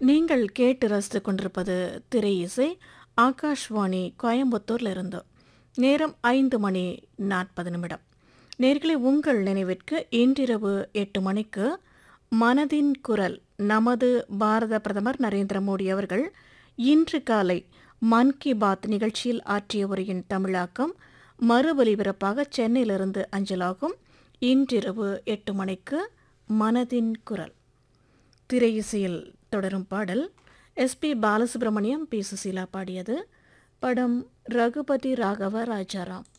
நீங்கள் கேட்டு ரசித்துக் கொண்டிருப்பது திரை இசை ஆகாஷ்வாணி கோயம்புத்தூர்ல இருந்து நேரம் ஐந்து மணி நாற்பது நிமிடம் நேர்களை உங்கள் நினைவிற்கு இன்றிரவு எட்டு மணிக்கு மனதின் குரல் நமது பாரத பிரதமர் நரேந்திர மோடி அவர்கள் இன்று காலை மன் கி பாத் நிகழ்ச்சியில் ஆற்றிய உரையின் தமிழாக்கம் மறு ஒலிபரப்பாக சென்னையிலிருந்து அஞ்சலாகும் இன்றிரவு எட்டு மணிக்கு மனதின் குரல் திரையிசையில் தொடரும் பாடல் எஸ்பி பாலசுப்ரமணியம் பி சுசீலா பாடியது படம் ரகுபதி ராகவ ராஜாராம்